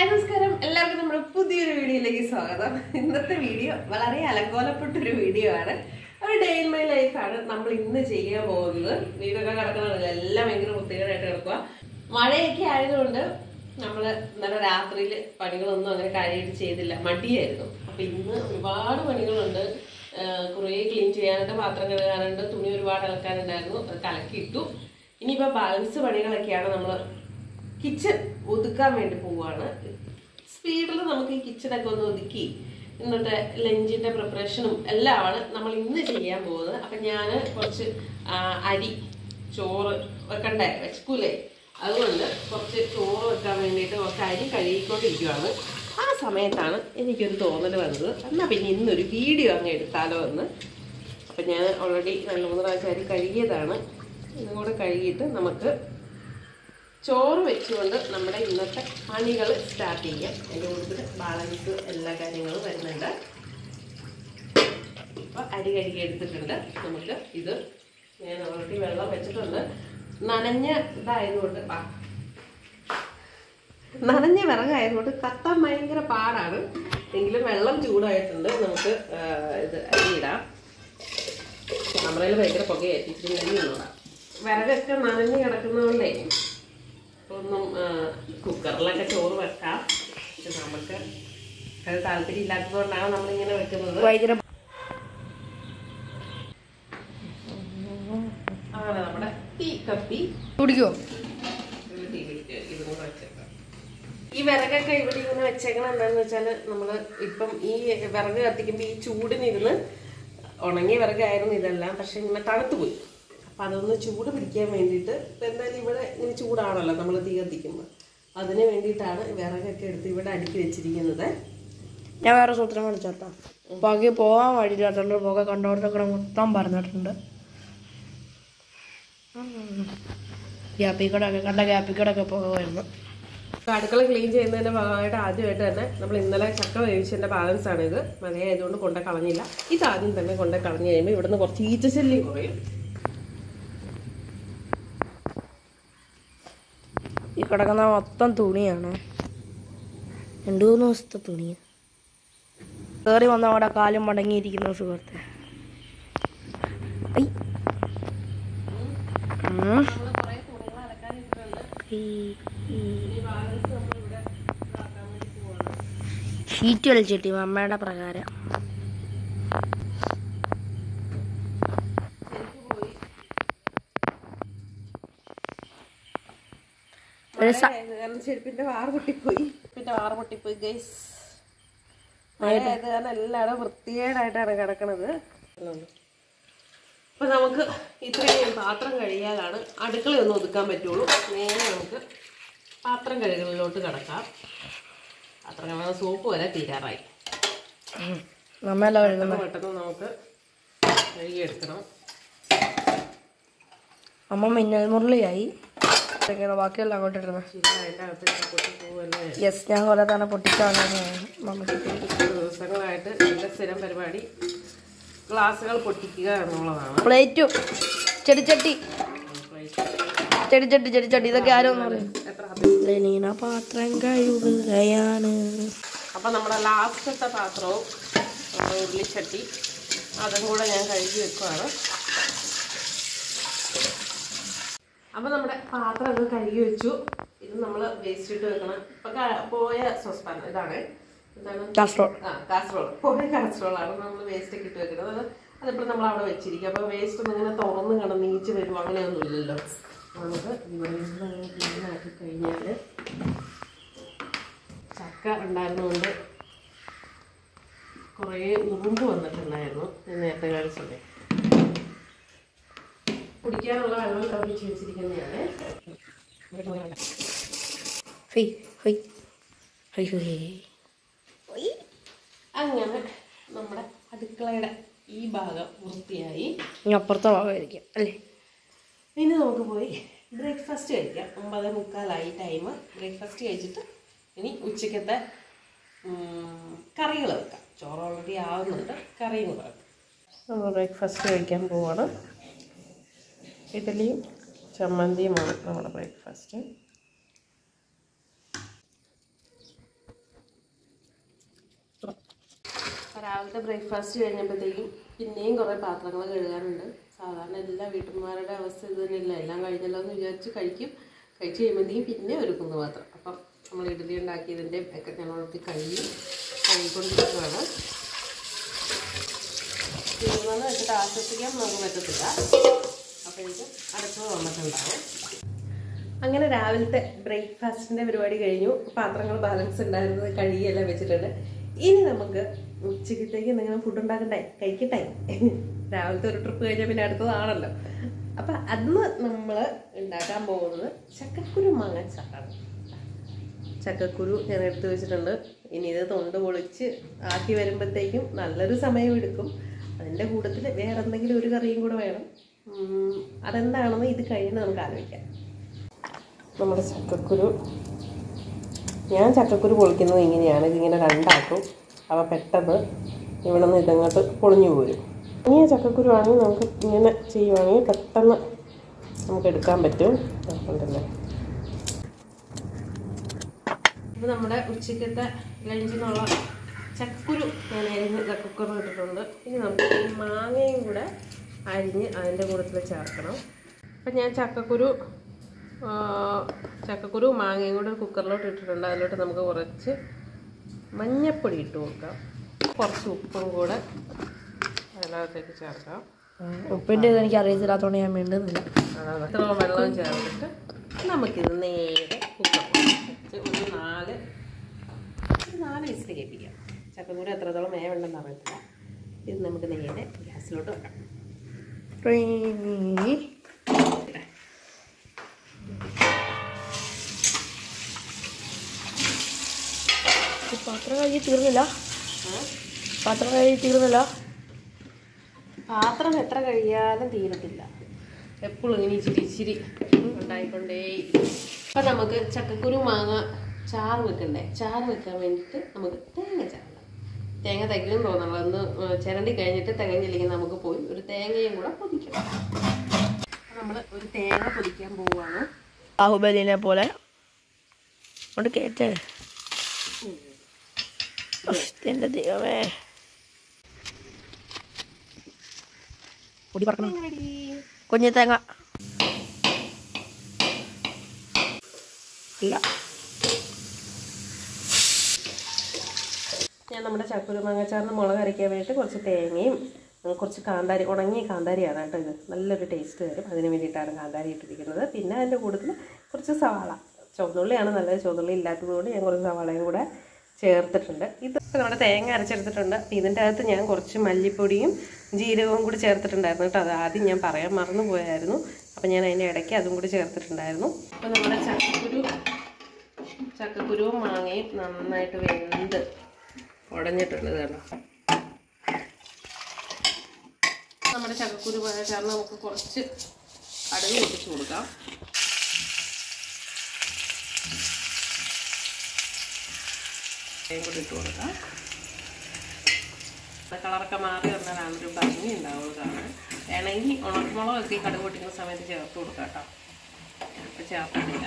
Hi നമസ്കാരം എല്ലാവർക്കും നമ്മുടെ പുതിയൊരു വീഡിയോയിലേക്ക് സ്വാഗതം ഇന്നത്തെ വീഡിയോ വളരെ അലങ്കോലപ്പെട്ടൊരു വീഡിയോ ആണ് ഒരു ഡേ ഇൻ മൈ ലൈഫാണ് നമ്മൾ ഇന്ന് ചെയ്യാൻ പോകുന്നത് വീടൊക്കെ കിടക്കണമല്ലോ എല്ലാം ഭയങ്കര വൃത്തികേടായിട്ട് കിടക്കുക മഴയൊക്കെ ആയതുകൊണ്ട് നമ്മൾ ഇന്നലെ രാത്രിയിൽ പണികളൊന്നും അങ്ങനെ കാര്യമായിട്ട് ചെയ്തില്ല മടിയായിരുന്നു അപ്പൊ ഇന്ന് ഒരുപാട് പണികളുണ്ട് ആഹ് കുറേ ക്ലീൻ ചെയ്യാനുണ്ട് പാത്രം കഴുകാനുണ്ട് തുണി ഒരുപാട് അലക്കാനുണ്ടായിരുന്നു അത് കലക്കിയിട്ടു ഇനിയിപ്പോൾ ബാലൻസ് പണികളൊക്കെയാണ് നമ്മൾ കിച്ചൺ ഒതുക്കാൻ വേണ്ടി പോവാണ് സ്പീഡിൽ നമുക്ക് ഈ കിച്ചണൊക്കെ ഒന്ന് ഒതുക്കി ഇന്നത്തെ ലഞ്ചിന്റെ പ്രിപ്പറേഷനും എല്ലാമാണ് നമ്മൾ ഇന്ന് ചെയ്യാൻ പോകുന്നത് അപ്പം ഞാൻ കുറച്ച് ആ, അരി ചോറ് വെക്കണ്ടേ വെക്കൂലേ അതുകൊണ്ട് കുറച്ച് ചോറ് വെക്കാൻ വേണ്ടിയിട്ട് കുറച്ച് അരി കഴുകിക്കൊണ്ടിരിക്കുകയാണ് ആ സമയത്താണ് എനിക്കൊരു തോന്നൽ വന്നത് എന്നാൽ പിന്നെ ഇന്നൊരു വീഡിയോ അങ്ങ് എടുത്താലോ എന്ന് അപ്പം ഞാൻ ഓൾറെഡി രണ്ട് മൂന്ന് പ്രാവശ്യം അരി കഴുകിയതാണ് ഇതും കൂടെ കഴുകിയിട്ട് നമുക്ക് ചോറ് വെച്ചുകൊണ്ട് നമ്മുടെ ഇന്നത്തെ പണികൾ സ്റ്റാർട്ട് ചെയ്യാം അതിൻ്റെ കൂടുതൽ ബാലൻസ് എല്ലാ കാര്യങ്ങളും വരുന്നുണ്ട് അപ്പോൾ അരി കഴുകി എടുത്തിട്ടുണ്ട് നമുക്ക് ഇത് ഞാൻ ഓൾറെഡി വെള്ളം വെച്ചിട്ടുണ്ട് നനഞ്ഞ ഇതായതുകൊണ്ട് വാ. നനഞ്ഞ വിറകായതുകൊണ്ട് കത്താൻ ഭയങ്കര പാടാണ് എങ്കിലും വെള്ളം ചൂടായിട്ടുണ്ട് നമുക്ക് ആ, ഇത് അരിയിടാം ക്യാമറയിൽ ഭയങ്കര പുകയായിരിക്കും നെല്ലിടാം വിറകൊക്കെ നനഞ്ഞ് കിടക്കുന്നതുകൊണ്ടേ ഒന്നും കുക്കറിലൊക്കെ ചോറ് വെക്കാം പക്ഷെ നമുക്ക് അത് താല്പര്യം ഇല്ലാത്തതുകൊണ്ടാണ് നമ്മളിങ്ങനെ വെക്കുന്നത് ഭയങ്കര അങ്ങനെ നമ്മുടെ തീ കപ്പി കുടിക്കോ ഒരു തീ പിടിച്ച് ഇതും കൂടെ വെച്ചേക്കാം ഈ വിറകൊക്കെ ഇവിടെ ഇങ്ങനെ വെച്ചേക്കണം എന്താണെന്ന് വെച്ചാൽ നമ്മൾ ഇപ്പം ഈ വിറക് കത്തിക്കുമ്പോൾ ഈ ചൂടിനിരുന്ന് ഉണങ്ങിയ വിറകായിരുന്നു ഇതെല്ലാം പക്ഷെ ഇങ്ങനെ തണുത്തു പോയി അപ്പം അതൊന്ന് ചൂട് പിടിക്കാൻ വേണ്ടിയിട്ട് ഇപ്പം എന്തായാലും ഇവിടെ ഇങ്ങനെ ചൂടാണല്ലോ നമ്മൾ തീ കത്തിക്കുമ്പോൾ അതിന് വേണ്ടിയിട്ടാണ് വിറകൊക്കെ എടുത്ത് ഇവിടെ അടുക്കി വെച്ചിരിക്കുന്നത് ഞാൻ വേറെ സൂത്രം കാണിച്ചാട്ടാ പുക പോകാൻ വഴിയില്ലാത്തോണ്ട് പുക കണ്ടോടത്തൊക്കെ മൊത്തം പറഞ്ഞിട്ടുണ്ട് ഗ്യാപ്പിൽ കൂടെ ഒക്കെ കണ്ട ഗ്യാപ്പിൽ കൂടെ ഒക്കെ പുക വരുന്നു ഇപ്പൊ അടുക്കള ക്ലീൻ ചെയ്യുന്നതിന്റെ ഭാഗമായിട്ട് ആദ്യമായിട്ട് തന്നെ നമ്മൾ ഇന്നലെ ചക്ക വേവിച്ചതിന്റെ ബാലൻസ് ആണ് ഇത് മഴയായതുകൊണ്ട് കൊണ്ട കളഞ്ഞില്ല ഇത് ആദ്യം തന്നെ കൊണ്ട കളഞ്ഞു കഴിയുമ്പോൾ ഇവിടുന്ന് കുറച്ച് ഈച്ചശല്യം കുറയും ഈ കിടക്കുന്ന മൊത്തം തുണിയാണ് രണ്ടു മൂന്ന് ദിവസത്തെ തുണിയാണ് കയറി വന്ന അവിടെ കാലും മടങ്ങിയിരിക്കുന്ന സുഹൃത്തെ ഐ. ഉം. ഈ ഈ ഷീറ്റ് വലിച്ചിട്ടി അമ്മയുടെ പ്രകാരം ഒരു സ- മഴയായത് കാരണം ചെരുപ്പിന്റെ വാറ് പൊട്ടിപ്പോയി പിന്നെ വാറ് പൊട്ടിപ്പോയി ഗൈസ് മഴയായത് കാരണം എല്ലാവരും വൃത്തികേടായിട്ടാണ് കിടക്കണത് അപ്പൊ നമുക്ക് ഇത്രയും പാത്രം കഴുകിയാലാണ് അടുക്കള ഒന്ന് ഒതുക്കാൻ പറ്റുള്ളൂ നേരെ നമുക്ക് പാത്രം കഴുകലിലോട്ട് കിടക്കാം പാത്രം കഴുകുന്ന സോപ്പ് വരെ തീരാറായി ഉം. നമ്മയെല്ലാം എഴുതുന്നത് പെട്ടെന്ന് പെട്ടെന്ന് നമുക്ക് കഴുകിയെടുക്കണം അമ്മ മിന്നൽ മുരളിയായി ഇതൊക്കെയാണ് ബാക്കിയെല്ലാം അങ്ങോട്ട് ഇടുന്നത് ശരി അതിൻ്റെ അകത്ത് പൊട്ടി പോവല്ലേ യെസ് ഞാൻ കുറെ തന്നെ പൊട്ടിച്ചാണ് മമ്മക്ക് ദിവസങ്ങളായിട്ട് എൻ്റെ സ്ഥിരം പരിപാടി ഗ്ലാസ്സുകൾ പൊട്ടിക്കുക എന്നുള്ളതാണ് പ്ലേറ്റും ചെടിച്ചട്ടി ചെടിച്ചട്ടി ചെടിച്ചട്ടി ഇതൊക്കെ ആരും ഒന്നും അറിയില്ല എത്ര ഹബി- ലെനീന പാത്രം കഴുകുകയാണ് അപ്പം നമ്മുടെ ലാസ്റ്റത്തെ പാത്രവും നമ്മുടെ ഉരുളിച്ചട്ടി അതും കൂടെ ഞാൻ കഴുകി വെക്കുവാണ് അപ്പം നമ്മുടെ പാത്രം ഒക്കെ കഴുകി വെച്ചു ഇത് നമ്മൾ വേസ്റ്റ് ഇട്ട് വെക്കണം ഇപ്പം ക- പോയ സോസ്പാൻ ഇതാണ് എന്താണ് കാസ്ട്രോൾ ആ കാസറോൾ പോയ കാസറോളാണ് നമ്മൾ വേസ്റ്റ് ഒക്കെ ഇട്ട് വെക്കുന്നത് അത് അതിപ്പോൾ നമ്മൾ അവിടെ വെച്ചിരിക്കും അപ്പോൾ വേസ്റ്റ് ഒന്നും ഇങ്ങനെ തുറന്ന് കണ്ട് നീച്ച് വരും അങ്ങനെയൊന്നും ഇല്ലല്ലോ നമുക്ക് ഇവിടെ നിന്ന് ക്ലീൻ ആക്കി കഴിഞ്ഞാൽ ചക്ക ഉണ്ടായിരുന്നുകൊണ്ട് കുറേ ഉറുമ്പ് വന്നിട്ടുണ്ടായിരുന്നു ഞാൻ നേരത്തെ കാണിച്ചത് കുടിക്കാനുള്ള വെള്ളം തിളപ്പിച്ച് വെച്ചിരിക്കുന്നതാണ് ഹൈ ഹൈ ഹൈ ഹൈ അങ്ങനെ നമ്മുടെ അടുക്കളയുടെ ഈ ഭാഗം വൃത്തിയായി ഇനി അപ്പുറത്തെ ഭാഗമായിരിക്കും അല്ലേ ഇനി നമുക്ക് പോയി ബ്രേക്ക്ഫാസ്റ്റ് കഴിക്കാം ഒമ്പത് മുക്കാലായി ടൈം ബ്രേക്ക്ഫാസ്റ്റ് കഴിച്ചിട്ട് ഇനി ഉച്ചക്കത്തെ കറികൾ വെക്കാം ചോറ് ഓൾറെഡി ആവുന്നുണ്ട് കറിയും കൂടെ വെക്കാം നമ്മൾ ബ്രേക്ക്ഫാസ്റ്റ് കഴിക്കാൻ പോവാണ് ഇഡലിയും ചമ്മന്തിയുമാണ് നമ്മുടെ ബ്രേക്ക്ഫാസ്റ്റ് രാവിലത്തെ ബ്രേക്ക്ഫാസ്റ്റ് കഴിഞ്ഞപ്പോഴത്തേക്കും പിന്നെയും കുറേ പാത്രങ്ങൾ കഴുകാനുണ്ട് സാധാരണ എല്ലാ വീട്ടമ്മമാരുടെ അവസ്ഥ ഇത് തന്നെയല്ല എല്ലാം കഴിഞ്ഞല്ലോ എന്ന് വിചാരിച്ച് കഴിക്കും കഴിച്ച് കഴിയുമ്പോഴത്തേക്കും പിന്നെ ഒരുക്കുന്നു പാത്രം അപ്പം നമ്മൾ ഇഡ്ഡലി ഉണ്ടാക്കിയതിൻ്റെ ഒക്കെ ഞങ്ങളൊക്കെ കഴുകി കഴുകിക്കൊണ്ടിരിക്കുകയാണ് തീർന്നെന്ന് വെച്ചിട്ട് ആശ്വസിക്കാൻ നമുക്ക് പറ്റത്തില്ല അപ്പോഴേക്കും അടുത്തത് വന്നിട്ടുണ്ടാവും അങ്ങനെ രാവിലത്തെ ബ്രേക്ക്ഫാസ്റ്റിന്റെ പരിപാടി കഴിഞ്ഞു പാത്രങ്ങൾ ബാലൻസ് ഉണ്ടായിരുന്നത് കഴുകിയെല്ലാം വെച്ചിട്ടുണ്ട് ഇനി നമുക്ക് ഉച്ചക്കത്തേക്ക് എന്തെങ്കിലും ഫുഡ് ഉണ്ടാക്കണ്ടേ കഴിക്കട്ടെ രാവിലത്തെ ഒരു ട്രിപ്പ് കഴിഞ്ഞാൽ പിന്നെ അടുത്തതാണല്ലോ അപ്പൊ അന്ന് നമ്മൾ ഉണ്ടാക്കാൻ പോകുന്നത് ചക്കക്കുരു മാങ്ങച്ചാറാണ് ചക്കക്കുരു ഞാൻ എടുത്തു വെച്ചിട്ടുണ്ട് ഇനി ഇത് തൊണ്ട് പൊളിച്ച് ആക്കി വരുമ്പോഴത്തേക്കും നല്ലൊരു സമയം എടുക്കും അതിൻ്റെ കൂട്ടത്തിൽ വേറെ എന്തെങ്കിലും ഒരു കറിയും കൂടെ വേണം ഉം, അതെന്താണെന്ന് ഇത് കഴിഞ്ഞ് നമുക്ക് ആലോചിക്കാം നമ്മുടെ ചക്കക്കുരു ഞാൻ ചക്കക്കുരു പൊളിക്കുന്നത് ഇങ്ങനെയാണ് ഇതിങ്ങനെ രണ്ടാക്കും അവ പെട്ടെന്ന് ഇവിടെ നിന്ന് ഇതങ്ങോട്ട് പൊളിഞ്ഞു പോരും ഇനി ചക്കക്കുരു ആണെങ്കിൽ നമുക്ക് ഇങ്ങനെ ചെയ്യുവാണെങ്കിൽ പെട്ടെന്ന് നമുക്ക് എടുക്കാൻ പറ്റും ഉണ്ടല്ലേ ഇത് നമ്മുടെ ഉച്ചക്കത്തെ ലഞ്ചിനുള്ള ചക്കുരു ഞാൻ അരിഞ്ഞ് ചക്കക്കുരു ഇട്ടിട്ടുണ്ട് ഇനി നമുക്ക് ഈ മാങ്ങയും കൂടെ അരിഞ്ഞ് അതിൻ്റെ കൂട്ടത്തിൽ ചേർക്കണം അപ്പം ഞാൻ ചക്കക്കുരു ആ, ചക്കക്കുരു മാങ്ങയും കൂടെ കുക്കറിലോട്ട് ഇട്ടിട്ടുണ്ട് അതിലോട്ട് നമുക്ക് കുറച്ച് മഞ്ഞപ്പൊടി ഇട്ട് കൊടുക്കാം കുറച്ച് ഉപ്പും കൂടെ അതിനകത്തേക്ക് ചേർക്കാം ഉപ്പിൻ്റെ ഇത് എനിക്ക് അറിയത്തില്ലാത്തതുകൊണ്ട് ഞാൻ മിണ്ടുന്നില്ല അതാണ് ഇത്ര വെള്ളം ചേർത്തിട്ട് നമുക്കിത് നേരെ കുക്കറിൽ വെച്ച് ഒരു നാല് ഒരു നാല് വിസിൽ കേൾപ്പിക്കാം ചക്കക്കൂര എത്രത്തോളം വേവുണ്ടെന്ന് അറിയത്തില്ല ഇത് നമുക്ക് നേരെ ഗ്യാസിലോട്ട് വെക്കാം ഈ പാത്രം കഴുകി തീർന്നില്ല ആ? പാത്രം കഴുകി തീർന്നില്ല പാത്രം എത്ര കഴിയാലും തീരത്തില്ല എപ്പോഴും ഇങ്ങനെ ഇച്ചിരി ഇച്ചിരി ഉണ്ടായിക്കൊണ്ടേ അപ്പം നമുക്ക് ചക്കക്കുരു മാങ്ങ ചാറ് വെക്കണ്ടേ ചാറ് വെക്കാൻ വേണ്ടിയിട്ട് നമുക്ക് തേങ്ങ ചാറണം തേങ്ങ തികയും തോന്നണം ഒന്ന് ചിരണ്ടി കഴിഞ്ഞിട്ട് തികഞ്ഞില്ലെങ്കിൽ നമുക്ക് പോയി ഒരു തേങ്ങയും കൂടെ പൊതിക്കണം നമ്മൾ ഒരു തേങ്ങ പൊതിക്കാൻ പോവുകയാണ് ബാഹുബലിനെ പോലെ കൊണ്ട് കേട്ടേ എൻ്റെ ദൈവമേ പൊടി പറക്കണം കുഞ്ഞു തേങ്ങ ഇല്ല ഞാൻ നമ്മുടെ ചക്കുരു മാങ്ങാച്ചാറിന് മുളക് അരയ്ക്കാൻ വേണ്ടിയിട്ട് കുറച്ച് തേങ്ങയും ഉം, കുറച്ച് കാന്താരി ഉണങ്ങിയ കാന്താരിയാണ് കേട്ടോ ഇത് നല്ലൊരു ടേസ്റ്റ് വരും അതിന് വേണ്ടിയിട്ടാണ് കാന്താരി ഇട്ടിരിക്കുന്നത് പിന്നെ അതിൻ്റെ കൂട്ടത്തിൽ കുറച്ച് സവാള ചുവന്നുള്ളിയാണ് നല്ലത് ചുവന്നുള്ളി ഇല്ലാത്തത് കൊണ്ട് ഞാൻ കുറച്ച് സവാളയും കൂടെ ചേർത്തിട്ടുണ്ട് ഇത് നമ്മുടെ തേങ്ങ അരച്ചെടുത്തിട്ടുണ്ട് അപ്പോൾ ഇതിൻ്റെ അകത്ത് ഞാൻ കുറച്ച് മല്ലിപ്പൊടിയും ജീരകവും കൂടി ചേർത്തിട്ടുണ്ടായിരുന്നു കേട്ടോ അത് ആദ്യം ഞാൻ പറയാൻ മറന്നു പോയായിരുന്നു അപ്പോൾ ഞാൻ അതിൻ്റെ ഇടയ്ക്ക് അതും കൂടി ചേർത്തിട്ടുണ്ടായിരുന്നു അപ്പോൾ നമ്മുടെ ചക്കക്കുരു ചക്കക്കുരുവും മാങ്ങയും നന്നായിട്ട് വെന്ത് ഉടഞ്ഞിട്ടുണ്ട് ഇത് കണ്ടോ നമ്മുടെ ചക്കക്കുരു ചേർന്ന് നമുക്ക് കുറച്ച് കടുക് പൊട്ടിച്ച് കൊടുക്കാം തേയും കൂടി ഇട്ട് കൊടുക്കാം കളറൊക്കെ മാറി വന്നാലാണ് ഒരു ഭംഗി ഉണ്ടാവുക കാണാൻ വേണമെങ്കിൽ ഉണക്കമുളകൊക്കെ ഈ കടുക് പൊട്ടിക്കുന്ന സമയത്ത് ചേർത്ത് കൊടുക്കാം കേട്ടോ അപ്പോൾ ചേർത്തിട്ടില്ല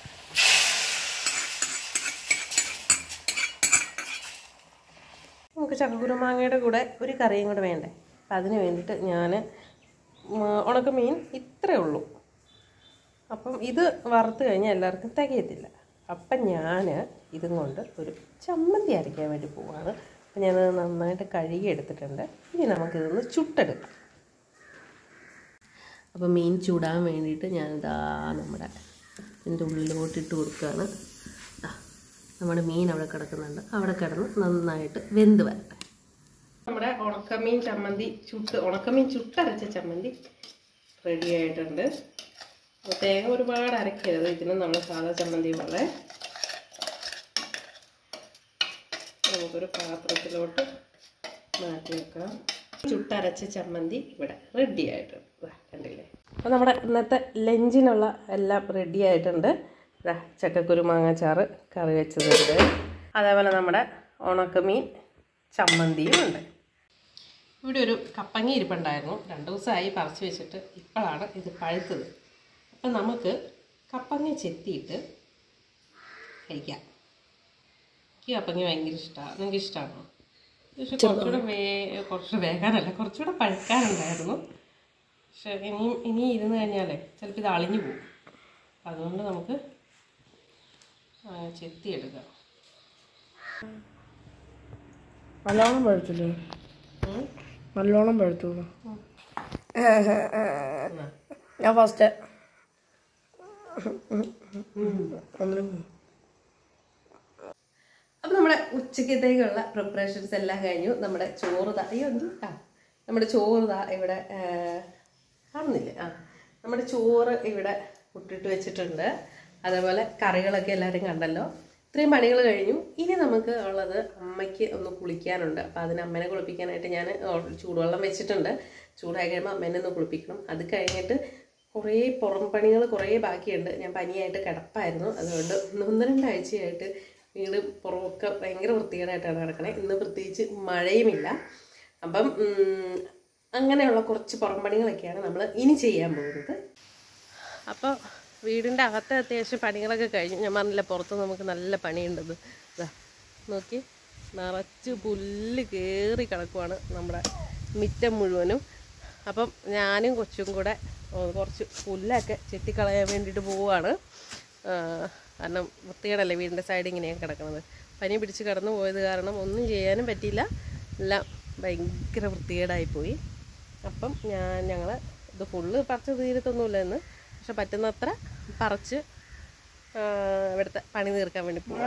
നമുക്ക് ചക്കക്കുരു മാങ്ങയുടെ കൂടെ ഒരു കറിയും കൂടെ വേണ്ടേ അപ്പം അതിന് വേണ്ടിയിട്ട് ഞാൻ ഉണക്കമീൻ ഇത്രയേ ഉള്ളൂ അപ്പം ഇത് വറുത്ത് കഴിഞ്ഞാൽ എല്ലാവർക്കും തികയത്തില്ല അപ്പം ഞാൻ ഇതും കൊണ്ട് ഒരു ചമ്മന്തി അരയ്ക്കാൻ വേണ്ടി പോവാണ് അപ്പം ഞാനത് നന്നായിട്ട് കഴുകി എടുത്തിട്ടുണ്ട് ഇനി നമുക്കിതൊന്ന് ചുട്ടെടുക്കാം അപ്പം മീൻ ചൂടാൻ വേണ്ടിയിട്ട് ഞാനിതാ നമ്മുടെ ഇതിൻ്റെ ഉള്ളിലോട്ട് ഇട്ട് കൊടുക്കുകയാണ് ദാ, നമ്മുടെ മീൻ അവിടെ കിടക്കുന്നുണ്ട് അവിടെ കിടന്ന് നന്നായിട്ട് വെന്ത് വരട്ടെ നമ്മുടെ ഉണക്കമീൻ ചമ്മന്തി ചുട്ട് ഉണക്കമീൻ ചുട്ടരച്ച ചമ്മന്തി റെഡി ആയിട്ടുണ്ട് അപ്പോൾ തേങ്ങ ഒരുപാട് അരക്കരുത് ഇതിന് നമ്മൾ സാധാ ചമ്മന്തി പോലെ നമുക്കൊരു പാത്രത്തിലോട്ട് മാറ്റി വെക്കാം ചുട്ടരച്ച ചമ്മന്തി ഇവിടെ റെഡി ആയിട്ടുണ്ട് ദാ, കണ്ടില്ലേ അപ്പോൾ നമ്മുടെ ഇന്നത്തെ ലഞ്ചിനുള്ള എല്ലാം റെഡി ആയിട്ടുണ്ട് ദാ, ചക്കക്കുരു മാങ്ങാച്ചാറ് കറി വെച്ചതുണ്ട് അതേപോലെ നമ്മുടെ ഉണക്കമീൻ ചമ്മന്തിയും ഉണ്ട് ഇവിടെ ഒരു കപ്പങ്ങ ഇരിപ്പുണ്ടായിരുന്നു രണ്ട് ദിവസമായി പറിച്ച് വെച്ചിട്ട് ഇപ്പോഴാണ് ഇത് പഴുത്തത് അപ്പം നമുക്ക് കപ്പങ്ങ ചെത്തിയിട്ട് കഴിക്കാം എനിക്ക് കപ്പങ്ങ ഭയങ്കര ഇഷ്ടമാണ് നിങ്ങൾക്ക് ഇഷ്ടമാണോ പക്ഷെ കുറച്ചുകൂടെ വേ കുറച്ചുകൂടെ വേകാനല്ല കുറച്ചുകൂടെ പഴുക്കാനുണ്ടായിരുന്നു പക്ഷെ ഇനിയും ഇനി ഇരുന്ന് കഴിഞ്ഞാലേ ചിലപ്പോൾ ഇത് അളിഞ്ഞു പോകും അതുകൊണ്ട് നമുക്ക് ആ, ചെത്തിയെടുക്കാം നല്ലോണം പഴുത്തില്ലേ ഉം. നല്ലോണം പഴുത്തു ഉം. എന്നാ. ഞാൻ ഫസ്റ്റ് ഒന്നിനും അപ്പം നമ്മുടെ ഉച്ചക്കത്തേക്കുള്ള പ്രിപ്പറേഷൻസ് എല്ലാം കഴിഞ്ഞു നമ്മുടെ ചോറ് ദാ അയ്യോ എന്ത് ആ നമ്മുടെ ചോറ് ദാ ഇവിടെ ആ, കാണുന്നില്ലേ ആ നമ്മുടെ ചോറ് ഇവിടെ മുട്ടിട്ട് വെച്ചിട്ടുണ്ട് അതേപോലെ കറികളൊക്കെ എല്ലാവരും കണ്ടല്ലോ ഇത്രയും പണികൾ കഴിഞ്ഞു ഇനി നമുക്ക് ഉള്ളത് അമ്മയ്ക്ക് ഒന്ന് കുളിക്കാനുണ്ട് അപ്പം അതിന് അമ്മേനെ കുളിപ്പിക്കാനായിട്ട് ഞാൻ ചൂടുവെള്ളം വെച്ചിട്ടുണ്ട് ചൂടായി കഴിയുമ്പോൾ അമ്മേനെ ഒന്ന് കുളിപ്പിക്കണം അത് കഴിഞ്ഞിട്ട് കുറേ പുറം പണികൾ കുറേ ബാക്കിയുണ്ട് ഞാൻ പനിയായിട്ട് കിടപ്പായിരുന്നു അതുകൊണ്ട് ഒന്ന് ഒന്ന് രണ്ടാഴ്ചയായിട്ട് വീട് പുറമൊക്കെ ഭയങ്കര വൃത്തികേടായിട്ടാണ് കിടക്കണേ ഇന്ന് പ്രത്യേകിച്ച് മഴയുമില്ല അപ്പം ഉം, അങ്ങനെയുള്ള കുറച്ച് പുറം പണികളൊക്കെയാണ് നമ്മൾ ഇനി ചെയ്യാൻ പോകുന്നത് അപ്പോൾ വീടിൻ്റെ അകത്തെ അത്യാവശ്യം പണികളൊക്കെ കഴിഞ്ഞു ഞാൻ പറഞ്ഞില്ല പുറത്ത് നമുക്ക് നല്ല പണിയുണ്ടത് ഇതാ നോക്കി നിറച്ച് പുല്ല് കയറി കിടക്കുവാണ് നമ്മുടെ മിറ്റം മുഴുവനും അപ്പം ഞാനും കൊച്ചും കൂടെ ഓ, കുറച്ച് പുല്ലൊക്കെ ചെത്തിക്കളയാൻ വേണ്ടിയിട്ട് പോവുകയാണ് ആ, കാരണം വൃത്തികേടല്ലേ വീടിൻ്റെ സൈഡ് ഇങ്ങനെയാണ് കിടക്കുന്നത് പനി പിടിച്ച് കടന്നു പോയത് കാരണം ഒന്നും ചെയ്യാനും പറ്റിയില്ല എല്ലാം ഭയങ്കര വൃത്തികേടായിപ്പോയി അപ്പം ഞാൻ ഞങ്ങൾ ഇത് ഫുള്ള് പറിച്ച് തീരത്തൊന്നുമില്ല എന്ന് പക്ഷെ പറ്റുന്നത്ര പറിച്ച് ആ, ഇവിടുത്തെ പണി തീർക്കാൻ വേണ്ടി പോകും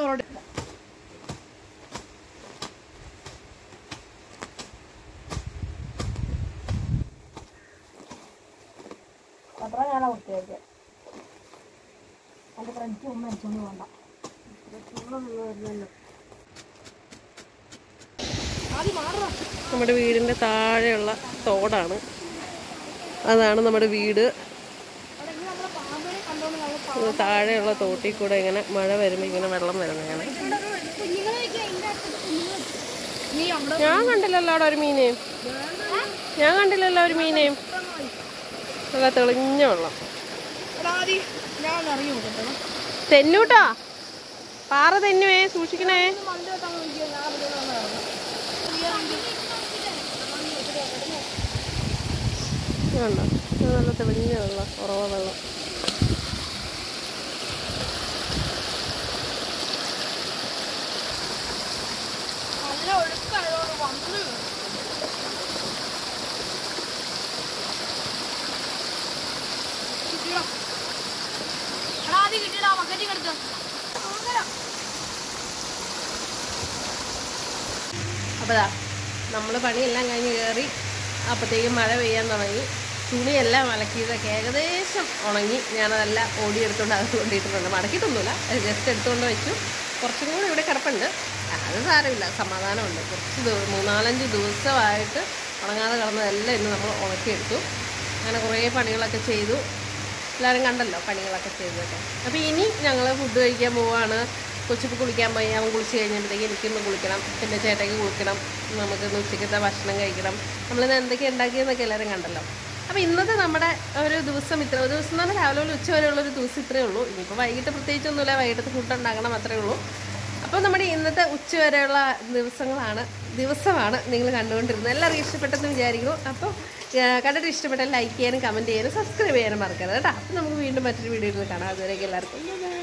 അത്ര ഞാനാ വൃത്തിയാക്കിയത് എൻ്റെ ഫ്രണ്ട്സ് ഒന്നും അടിച്ചോണ്ട് പോകണ്ട നമ്മുടെ വീടിൻ്റെ താഴെയുള്ള തോടാണ് അതാണ് നമ്മുടെ വീട് ഇത് താഴെയുള്ള തോട്ടിൽ കൂടെ ഇങ്ങനെ മഴ വരുമ്പോൾ ഇങ്ങനെ വെള്ളം വരുന്നതാണ് ഞാൻ കണ്ടില്ലല്ലോ അവിടെ ഒരു മീനെയും ഞാൻ കണ്ടില്ലല്ലോ ഒരു മീനെയും നല്ല തെളിഞ്ഞ വെള്ളം ഞാൻ ഇറങ്ങി നോക്കട്ടെ തെന്നൂട്ടാ പാറ തെന്നുവേ സൂക്ഷിക്കണേ മന്തി വെക്കാൻ നോക്കിയാൽ ഞാൻ അവിടെ നിന്ന് കണ്ടോ ഇത് നല്ല തെളിഞ്ഞ വെള്ളം ഉറവ വെള്ളം നല്ല ഒഴുക്കായതുകൊണ്ട് വന്നു ആദ്യം കിട്ടിയടാ ബക്കറ്റിൽ കിടത്ത് അപ്പോൾ നമ്മൾ പണിയെല്ലാം കഴിഞ്ഞ് കയറി അപ്പോഴത്തേക്കും മഴ പെയ്യാൻ തുടങ്ങി തുണിയെല്ലാം അലക്കിയതൊക്കെ ഏകദേശം ഉണങ്ങി ഞാനതെല്ലാം ഓടിയെടുത്തുകൊണ്ട് അകത്ത് കൊണ്ടിട്ടിട്ടുണ്ട് മടക്കിയിട്ടൊന്നുമില്ല അത് ജസ്റ്റ് എടുത്തുകൊണ്ട് വെച്ചു കുറച്ചും കൂടി ഇവിടെ കിടപ്പുണ്ട് അത് സാരമില്ല സമാധാനമുണ്ട് കുറച്ച് ദിവ- മൂന്നാലഞ്ച് ദിവസമായിട്ട് ഉണങ്ങാതെ കിടന്നതെല്ലാം ഇന്ന് നമ്മൾ ഉണക്കിയെടുത്തു അങ്ങനെ കുറേ പണികളൊക്കെ ചെയ്തു എല്ലാവരും കണ്ടല്ലോ പണികളൊക്കെ ചെയ്തതൊക്കെ അപ്പോൾ ഇനി ഞങ്ങൾ ഫുഡ് കഴിക്കാൻ പോവാണ് കൊച്ചിപ്പ് കുളിക്കാൻ പോയി അവൻ കുളിച്ച് കഴിഞ്ഞപ്പോഴത്തേക്ക് എനിക്കൊന്ന് കുളിക്കണം പിന്നെ ചേട്ടയ്ക്ക് കുളിക്കണം നമുക്കൊന്ന് ഉച്ചക്കത്തെ ഭക്ഷണം കഴിക്കണം നമ്മളിന്ന് എന്തൊക്കെ ഉണ്ടാക്കിയെന്നൊക്കെ എല്ലാവരും കണ്ടല്ലോ അപ്പോൾ ഇന്നത്തെ നമ്മുടെ ഒരു ദിവസം ഇത്ര ഒരു ദിവസം എന്ന് പറഞ്ഞാൽ രാവിലെ മുതൽ ഉച്ച വരെയുള്ള ഒരു ദിവസം ഇത്രയേ ഉള്ളൂ ഇനിയിപ്പോൾ വൈകിട്ട് പ്രത്യേകിച്ചൊന്നുമില്ല വൈകിട്ടത്തെ ഫുഡ് ഉണ്ടാക്കണം അത്രേ ഉള്ളൂ അപ്പോൾ നമ്മുടെ ഇന്നത്തെ ഉച്ച വരെയുള്ള ദിവസങ്ങളാണ് ദിവസമാണ് നിങ്ങൾ കണ്ടുകൊണ്ടിരുന്നത് എല്ലാവർക്കും ഇഷ്ടപ്പെട്ടെന്ന് വിചാരിക്കുന്നു അപ്പോൾ ആ, കണ്ടിട്ട് ഇഷ്ടപ്പെട്ടാൽ ലൈക്ക് ചെയ്യാനും കമൻറ്റ് ചെയ്യാനും സബ്സ്ക്രൈബ് ചെയ്യാനും മറക്കരുത് കേട്ടോ അപ്പോൾ നമുക്ക് വീണ്ടും മറ്റൊരു വീഡിയോയിൽ കാണാം അതുവരെയൊക്കെ എല്ലാവർക്കും bye bye.